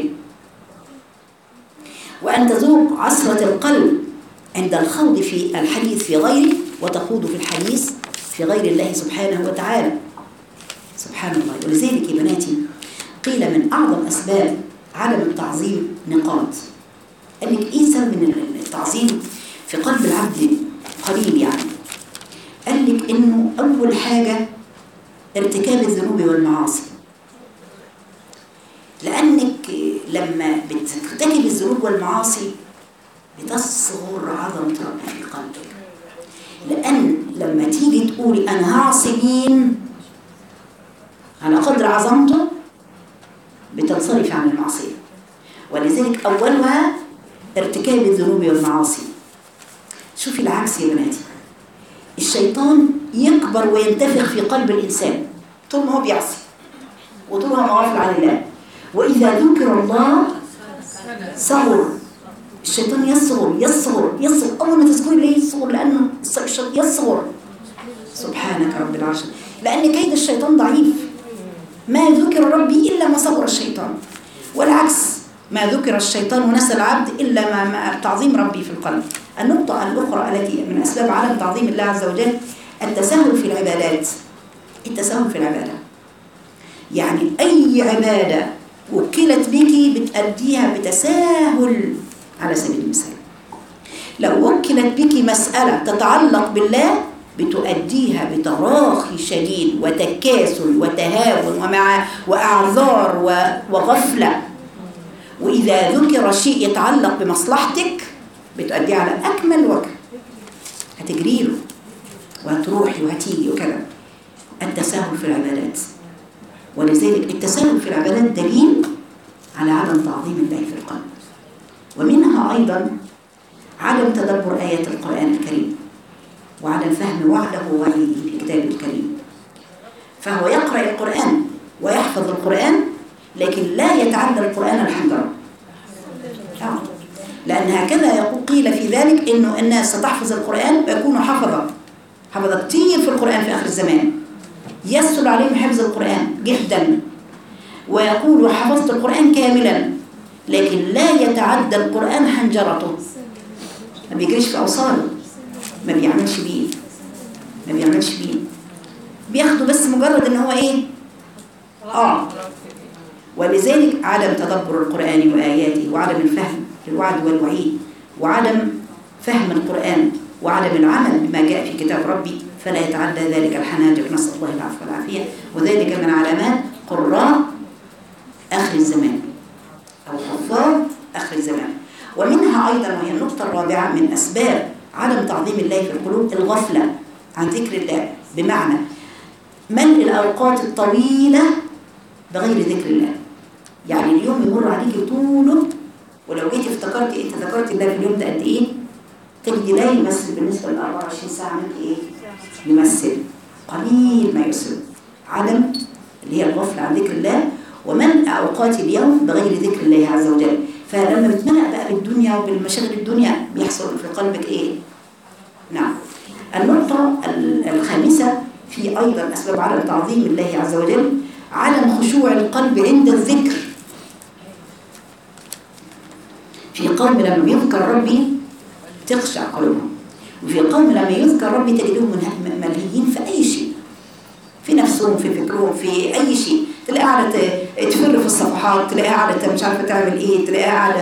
وأن تذوق عصرة القلب عند الخوض في الحديث في غيره وتخوض في الحديث في غير الله سبحانه وتعالى سبحان الله ولذلك يا بناتي قيل من أعظم أسباب عدم التعظيم نقاط قال لك إيه سبب من التعظيم في قلب العبد قليل يعني قال لك إنه أول حاجة ارتكاب الذنوب والمعاصي لأنك لما بترتكب الذنوب والمعاصي بتصغر عظمة ربنا في قلبك لأن لما تيجي تقولي أنا هعصي مين على قدر عظمته بتنصرف عن المعصية ولذلك أولها ارتكاب الذنوب والمعاصي شوفي العكس يا بناتي الشيطان يكبر وينتفخ في قلب الإنسان طول ما هو بيعصي وطول ما هو غافل عن الله وإذا ذكر الله صغر الشيطان يصغر يصغر يصغر أول ما تذكري ليه يصغر لأنه يصغر سبحانك رب العرش لأن كيد الشيطان ضعيف ما ذكر ربي إلا ما صغر الشيطان والعكس ما ذكر الشيطان ونسى العبد إلا ما, ما تعظيم ربي في القلب النقطة الأخرى التي من أسباب عدم تعظيم الله عز وجل التساهل في العبادات التساهل في العبادة يعني أي عبادة وكلت بك بتأديها بتساهل على سبيل المثال لو وكلت بك مسألة تتعلق بالله بتؤديها بتراخي شديد وتكاسل وتهاون ومع وأعذار وغفلة وإذا ذكر شيء يتعلق بمصلحتك بتؤديه على أكمل وجه هتجري له وهتروحي وهتيجي وكذا التساهل في العبادات ولذلك التساهل في العبادات دليل على عدم تعظيم الله في القلب ومنها أيضا عدم تدبر آيات القرآن الكريم وعدم فهم وعده ووعيده في كتابه الكريم فهو يقرأ القرآن ويحفظ القرآن لكن لا يتعدى القرآن الحنجرة لأن هكذا يقول قيل في ذلك إنه الناس ستحفظ القرآن ويكونوا حفظة حفظة كتير في القرآن في آخر الزمان يسهل عليهم حفظ القرآن جدا ويقول حفظت القرآن كاملا لكن لا يتعدى القرآن حنجرته ما بيجريش في أوصاله ما بيعملش بيه ما بيعملش بيه بياخده بس مجرد ان هو ايه اه ولذلك عدم تدبر القرآن وآياته وعدم الفهم للوعد والوعيد وعدم فهم القرآن وعدم العمل بما جاء في كتاب ربي فلا يتعدى ذلك الحناجر نسأل الله العفو والعافية وذلك من علامات قراء آخر الزمان أو حفاظ آخر الزمان ومنها أيضا وهي النقطة الرابعة من أسباب عدم تعظيم الله في القلوب الغفلة عن ذكر الله بمعنى ملء الأوقات الطويلة بغير ذكر الله يعني اليوم يمر عليك طوله ولو جيتي افتكرت انت ذكرت الله في اليوم ده قد ايه تجدي لا يمثل بالنسبه ل 24 ساعه منك ايه يمثل قليل ما يسر عدم اللي هي الغفله عن ذكر الله ومنع اوقات اليوم بغير ذكر الله عز وجل فلما بتمنع بقى بالدنيا وبالمشاغل الدنيا بيحصل في قلبك ايه نعم النقطه الخامسه في ايضا اسباب عدم تعظيم الله عز وجل عدم خشوع القلب عند الذكر في قوم لما يذكر ربي تخشع قلوبهم وفي قوم لما يذكر ربي تجدهم ملهيين في أي شيء في نفسهم في فكرهم في أي شيء تلاقيها قاعدة تفر في الصفحات تلاقيها قاعدة مش عارفة تعمل إيه تلاقيها قاعدة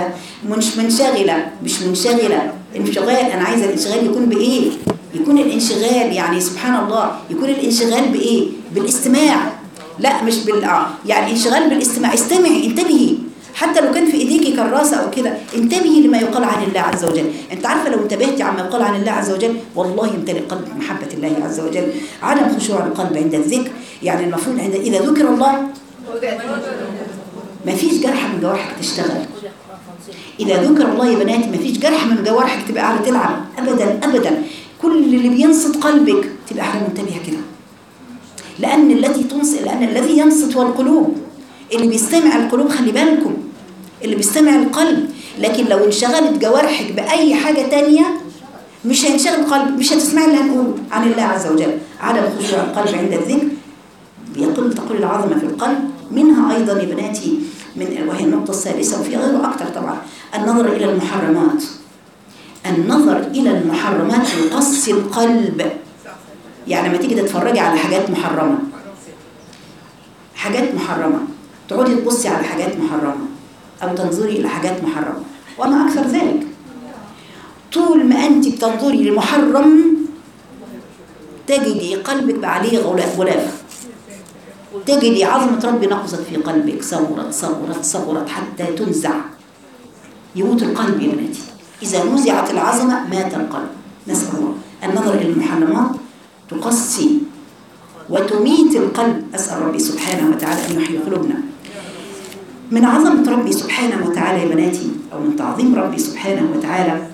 مش منشغلة مش منشغلة انشغال أنا عايزة الانشغال يكون بإيه يكون الانشغال يعني سبحان الله يكون الانشغال بإيه بالاستماع لا مش بال آه، يعني انشغال بالاستماع استمعي انتبهي حتى لو كان في ايديكي كراسه او كده انتبهي لما يقال عن الله عز وجل انت عارفه لو انتبهتي عما يقال عن الله عز وجل والله يمتلئ قلبك محبه الله عز وجل عدم خشوع القلب عند الذكر يعني المفروض عند اذا ذكر الله ما فيش جرح من جوارحك تشتغل إذا ذكر الله يا بناتي ما فيش جرح من جوارحك تبقى قاعدة تلعب أبدا أبدا كل اللي بينصت قلبك تبقى قاعدة منتبهة كده لأن التي تنصت لأن الذي ينصت هو القلوب اللي بيستمع القلوب خلي بالكم اللي بيستمع القلب لكن لو انشغلت جوارحك بأي حاجة تانية مش هينشغل القلب مش هتسمعي اللي هنقوله عن الله عز وجل عدم خشوع القلب عند الذكر بيقل تقل العظمة في القلب منها أيضا يا بناتي من وهي النقطة الثالثة وفي غيره أكثر طبعا النظر إلى المحرمات النظر إلى المحرمات يقسي القلب يعني لما تيجي تتفرجي على حاجات محرمة حاجات محرمة تقعدي تبصي على حاجات محرمة أو تنظري إلى حاجات محرمة وما أكثر ذلك طول ما أنت بتنظري للمحرم تجدي قلبك عليه غلاف غلاف تجدي عظمة ربي نقصت في قلبك صغرت صغرت صغرت حتى تنزع يموت القلب يا بناتي إذا نزعت العظمة مات القلب نسأل الله النظر إلى المحرمات تقسي وتميت القلب أسأل ربي سبحانه وتعالى أن يحيي قلوبنا من عظمة ربي سبحانه وتعالى يا بناتي أو من تعظيم ربي سبحانه وتعالى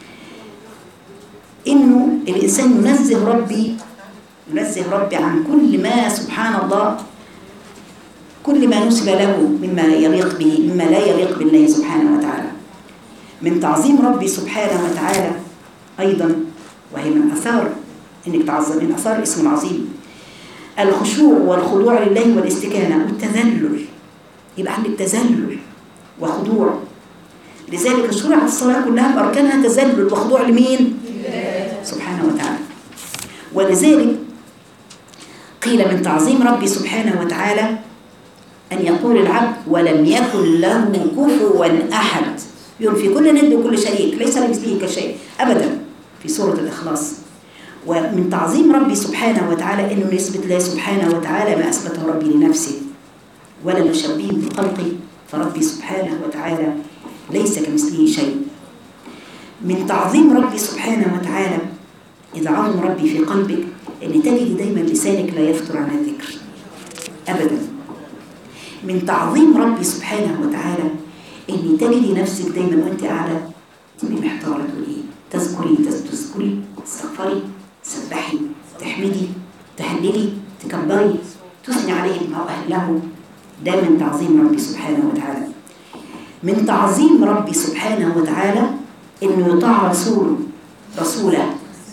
إنه الإنسان ينزه ربي ينزه ربي عن كل ما سبحان الله كل ما نسب له مما يليق به مما لا يليق بالله سبحانه وتعالى من تعظيم ربي سبحانه وتعالى أيضا وهي من أثار إنك تعظم من أثار الاسم العظيم الخشوع والخضوع لله والاستكانة والتذلل يبقى عندك تذلل وخضوع لذلك شرع الصلاة كلها بأركانها تذلل وخضوع لمين؟ سبحانه وتعالى ولذلك قيل من تعظيم ربي سبحانه وتعالى أن يقول العبد ولم يكن له كفوا أحد يقول في كل ند وكل شريك ليس لمثله كشيء أبدا في سورة الإخلاص ومن تعظيم ربي سبحانه وتعالى أنه يثبت الله سبحانه وتعالى ما أثبته ربي لنفسه ولا نشبهه بخلقه فربي سبحانه وتعالى ليس كمثله شيء من تعظيم ربي سبحانه وتعالى إذا عظم ربي في قلبك أن تجد دايما لسانك لا يفتر عن الذكر أبدا من تعظيم ربي سبحانه وتعالى أن تجدي نفسك دايما وأنت قاعدة تبقي محتارة تقولي تذكري تذكري تستغفري تسبحي تحمدي تهللي تكبري تثني عليه ما أهله ده من تعظيم ربي سبحانه وتعالى من تعظيم ربي سبحانه وتعالى انه يطاع رسوله رسوله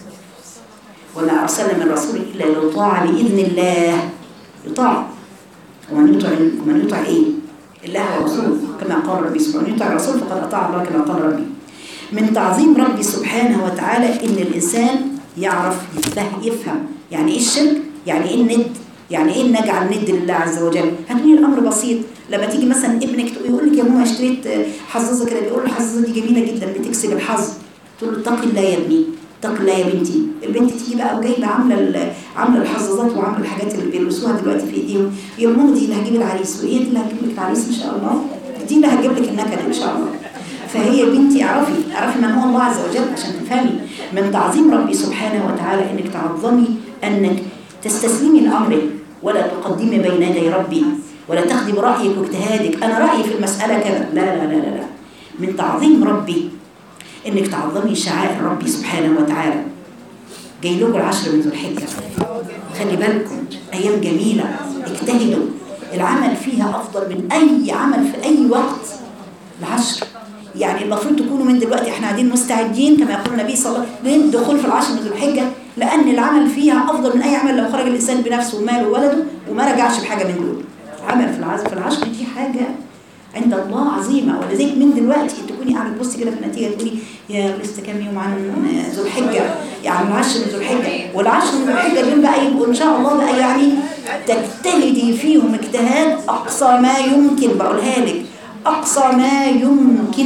وما ارسلنا من رسول الا ليطاع باذن الله يطاع ومن يطع ومن يطع ايه؟ الله ورسوله كما قال ربي سبحانه ومن يطع الرسول فقد اطاع الله كما قال ربي من تعظيم ربي سبحانه وتعالى ان الانسان يعرف يفهم يفهم يعني ايه الشرك؟ يعني ايه الند؟ يعني ايه نجعل ند لله عز وجل هتقولي الامر بسيط لما تيجي مثلا ابنك يقول لك يا ماما اشتريت حظاظه كده بيقول الحظاظه دي جميله جدا بتكسب الحظ تقول له اتقي الله يا ابني اتقي الله يا بنتي البنت تيجي بقى وجايبه عامله عامله الحظاظات وعامله الحاجات اللي بيلبسوها دلوقتي في ايديهم يا ماما دي اللي هتجيب العريس وايه اللي هتجيب لك العريس ان شاء الله دي اللي هتجيب لك النكد ان شاء الله فهي بنتي اعرفي اعرفي من هو الله عز وجل عشان تفهمي من تعظيم ربي سبحانه وتعالى انك تعظمي انك تستسلمي لامره ولا تقدمي بين يدي ربي ولا تاخدي برأيك واجتهادك أنا رأيي في المسألة كذا لا لا لا لا لا من تعظيم ربي إنك تعظمي شعائر ربي سبحانه وتعالى جاي لكم العشر من ذو الحجة خلي بالكم أيام جميلة اجتهدوا العمل فيها أفضل من أي عمل في أي وقت العشر يعني المفروض تكونوا من دلوقتي احنا قاعدين مستعدين كما يقول النبي صلى الله عليه وسلم للدخول في العشر من ذو الحجة لأن العمل فيها أفضل من أي عمل لو خرج الإنسان بنفسه وماله وولده وما رجعش بحاجة من دول عمل في العزف في العشر دي حاجة عند الله عظيمة ولذلك من دلوقتي تكوني قاعدة تبصي كده في النتيجة تقولي يا لسه كام يوم عن ذو الحجة يعني العشر من ذو الحجة والعشر من ذو الحجة دول بقى يبقوا إن شاء الله بقى يعني تجتهدي فيهم اجتهاد أقصى ما يمكن بقولها لك أقصى ما يمكن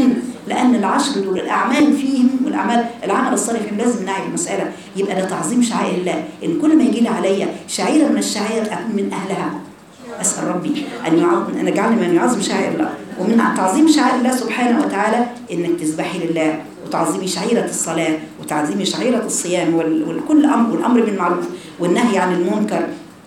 لأن العشر دول الأعمال فيهم والأعمال العمل الصالح فيهم لازم نعي المسألة يبقى ده تعظيم شعائر الله إن كل ما يجي لي عليا شعيرة من الشعائر أكون من أهلها أسأل ربي أن يعظم أن يجعلني من يعظم شعائر الله ومن تعظيم شعائر الله سبحانه وتعالى إنك تسبحي لله وتعظيمي شعيرة الصلاة وتعظيمي شعيرة الصيام وال- والكل أمر والأمر بالمعروف والنهي عن المنكر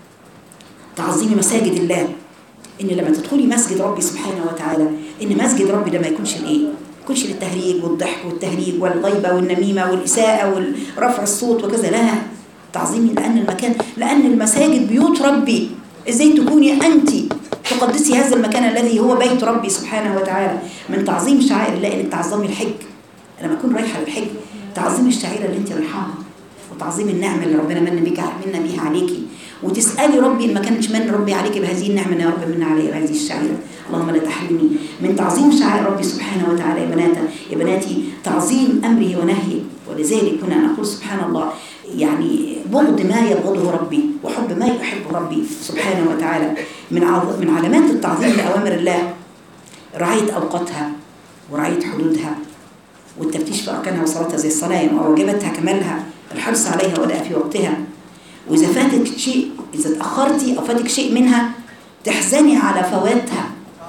تعظيم مساجد الله ان لما تدخلي مسجد ربي سبحانه وتعالى ان مسجد ربي ده ما يكونش الايه ما يكونش للتهريج والضحك والتهريج والغيبه والنميمه والاساءه ورفع الصوت وكذا لا تعظيم لان المكان لان المساجد بيوت ربي ازاي تكوني انت تقدسي هذا المكان الذي هو بيت ربي سبحانه وتعالى من تعظيم شعائر الله انك تعظمي الحج لما اكون رايحه للحج تعظيمي الشعيره اللي انت رايحاها وتعظيم النعمه اللي ربنا من بك منا بيها عليكي وتسالي ربي ان ما كانش من ربي عليك بهذه النعمه يا رب من علي بهذه الشعيره اللهم لا تحرمني من تعظيم شعائر ربي سبحانه وتعالى يا بنات يا بناتي تعظيم امره ونهيه ولذلك هنا نقول سبحان الله يعني بغض ما يبغضه ربي وحب ما يحب ربي سبحانه وتعالى من عظ- من علامات التعظيم لاوامر الله رعايه اوقاتها ورعايه حدودها والتفتيش في اركانها وصلاتها زي الصلاه وواجباتها كمالها الحرص عليها واداء في وقتها واذا فاتك شيء اذا تاخرتي او فاتك شيء منها تحزني على فواتها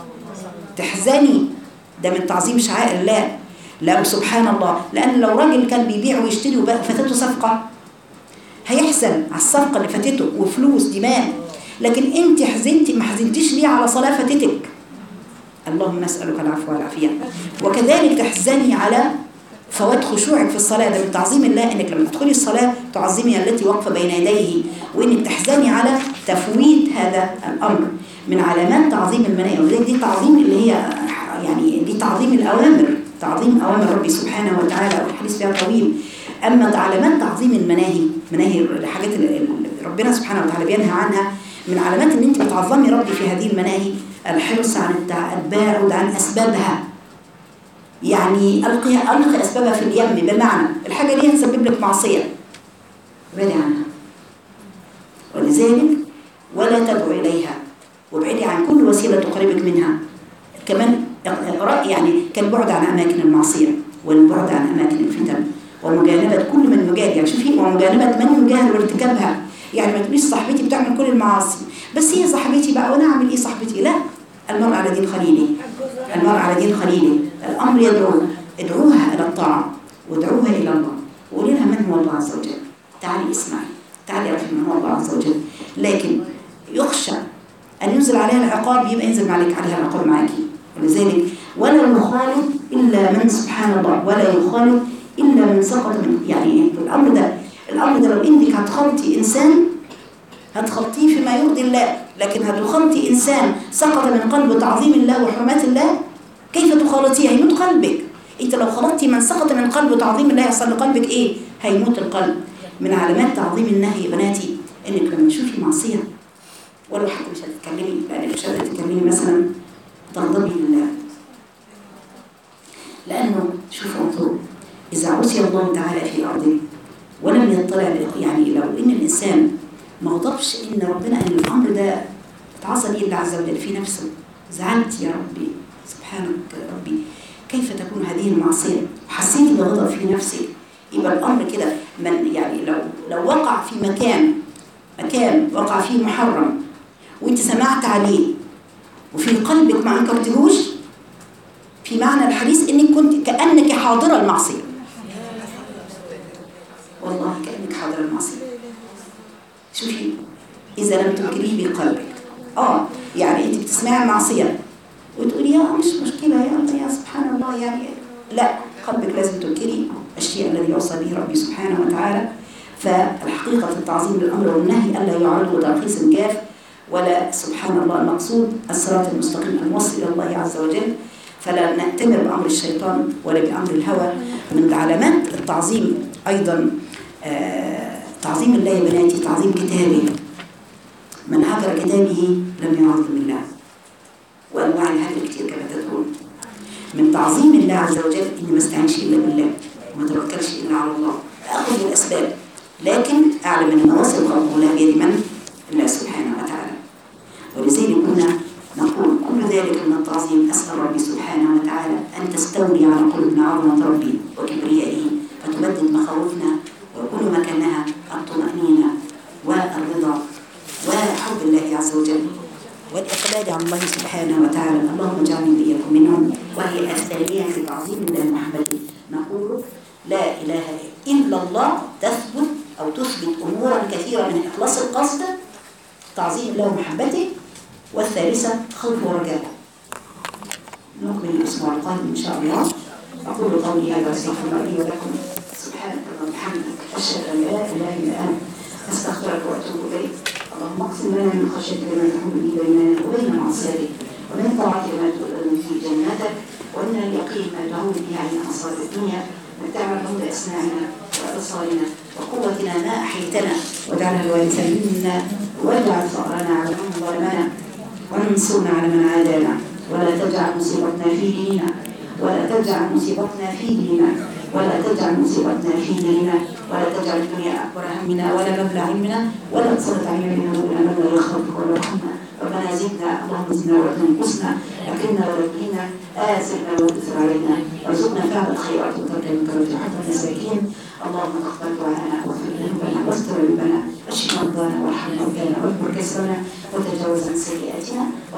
تحزني ده من تعظيم شعائر الله لا سبحان الله لان لو راجل كان بيبيع ويشتري وبقى فاتته صفقه هيحزن على الصفقه اللي فاتته وفلوس دي مال لكن انت حزنتي ما حزنتيش ليه على صلاه فاتتك اللهم نسالك العفو والعافيه وكذلك تحزني على فوات خشوعك في الصلاة ده من تعظيم الله انك لما تدخلي الصلاة تعظمي التي واقفة بين يديه وانك تحزني على تفويت هذا الامر من علامات تعظيم المناهي ولذلك دي تعظيم اللي هي يعني دي تعظيم الاوامر تعظيم اوامر ربي سبحانه وتعالى والحديث فيها طويل اما علامات تعظيم المناهي مناهي الحاجات اللي ربنا سبحانه وتعالى بينهى عنها من علامات ان انت بتعظمي ربي في هذه المناهي الحرص عن التع- البعد عن اسبابها يعني القي القي اسبابها في اليم بمعنى الحاجه دي هتسبب لك معصيه ابعدي عنها ولذلك ولا تدعو اليها وابعدي عن كل وسيله تقربك منها كمان رأي يعني كالبعد عن اماكن المعصيه والبعد عن اماكن الفتن ومجانبه كل من يجاهد يعني شوفي ومجانبه من يجاهد وارتكابها يعني ما تقوليش صاحبتي بتعمل كل المعاصي بس هي صاحبتي بقى وانا اعمل ايه صاحبتي لا المرء على دين خليله المرء على دين خليله الامر يدعو ادعوها الى الطاعه وادعوها الى الله وقولي لها من هو الله عز وجل تعالي اسمعي تعالي اعرفي من هو الله عز وجل لكن يخشى ان ينزل عليها العقاب يبقى ينزل عليك عليها العقاب معاكي ولذلك ولا يخالط الا من سبحان الله ولا يخالط الا من سقط من يعني الامر ده الامر ده لو انك هتخلطي انسان هتخلطيه فيما يرضي الله لكن هتخلطي انسان سقط من قلبه تعظيم الله وحرمات الله كيف تخالطيه هيموت قلبك انت لو خلطتي من سقط من قلبه تعظيم الله يحصل لقلبك ايه هيموت القلب من علامات تعظيم النهي يا بناتي انك لما تشوفي معصيه ولو حتى مش هتتكلمي لانك مش قادره تتكلمي مثلا تغضبي لله لانه شوفوا انظروا اذا عصي الله تعالى في ارضه ولم يطلع بإخ- يعني لو ان الانسان ما غضبش ان ربنا ان الامر ده اتعصى لي الله عز وجل في نفسه زعلت يا ربي سبحانك يا ربي كيف تكون هذه المعصيه حسيت بغضب في نفسك يبقى الامر كده من يعني لو لو وقع في مكان مكان وقع فيه محرم وانت سمعت عليه وفي قلبك ما انكرتهوش في معنى الحديث انك كنت كانك حاضره المعصيه والله كانك حاضره المعصيه شوفي اذا لم تنكريه بقلبك اه يعني انت بتسمعي معصيه وتقولي يا مش مشكله يا الله يا سبحان الله يعني لا قلبك لازم تنكري الشيء الذي يوصى به ربي سبحانه وتعالى فالحقيقه التعظيم للامر والنهي الا يعرض ترخيص جاف ولا سبحان الله المقصود الصراط المستقيم الموصل الى الله عز وجل فلا نأتمر بأمر الشيطان ولا بأمر الهوى من علامات التعظيم أيضا آه، تعظيم الله يا بناتي تعظيم كتابه من هجر كتابه لم يعظم الله وأنواع الهجر كتير كما تقول من تعظيم الله عز وجل إني ما استعنش إلا بالله وما توكلش إلا على الله أخذ بالأسباب لكن أعلم أن نواصل الخلق كلها بيد من؟ الله سبحانه وتعالى ولذلك هنا نقول كل ذلك من التعظيم أسأل ربي سبحانه وتعالى أن تستولي على قلوب لا إله إلا الله تثبت أو تثبت أمورا كثيرة من إخلاص القصد تعظيم له ومحبته والثالثة خوف ورجاء نكمل الأسبوع القادم إن شاء الله أقول قولي هذا واستغفر الله لي ولكم سبحانك اللهم وبحمدك أشهد أن لا إله إلا أنت أستغفرك وأتوب إليك اللهم اقسم لنا من خشيتك ما تحول به بيننا وبين معصيتك ومن طاعتك ما تؤذن في جنتك ومن اليقين ما تعود به علينا مصائب الدنيا متعنا اللهم بأسماعنا وأبصارنا وقوتنا ما أحيتنا واجعلها الوارث منا واجعل ثأرنا على من ظلمنا وانصرنا على من عادانا ولا تجعل مصيبتنا في ديننا ولا تجعل مصيبتنا في ديننا ولا تجعل مصيبتنا في ديننا ولا تجعل الدنيا أكبر همنا ولا مبلغ علمنا ولا تسلط علينا من أمورنا من لا يخافك ولا يرحمنا ربنا زدنا اللهم زدنا ولا تنقصنا أكلنا ولا تهنا آثرنا ولا تؤثر علينا وارزقنا فعل الخيرات وترك المنكر وحب المساكين اللهم تقبل دعاءنا واغفر ذنوبنا واستر ذنوبنا اشف مرضانا وارحم موتانا واكبر كسرنا وتجاوز عن سيئاتنا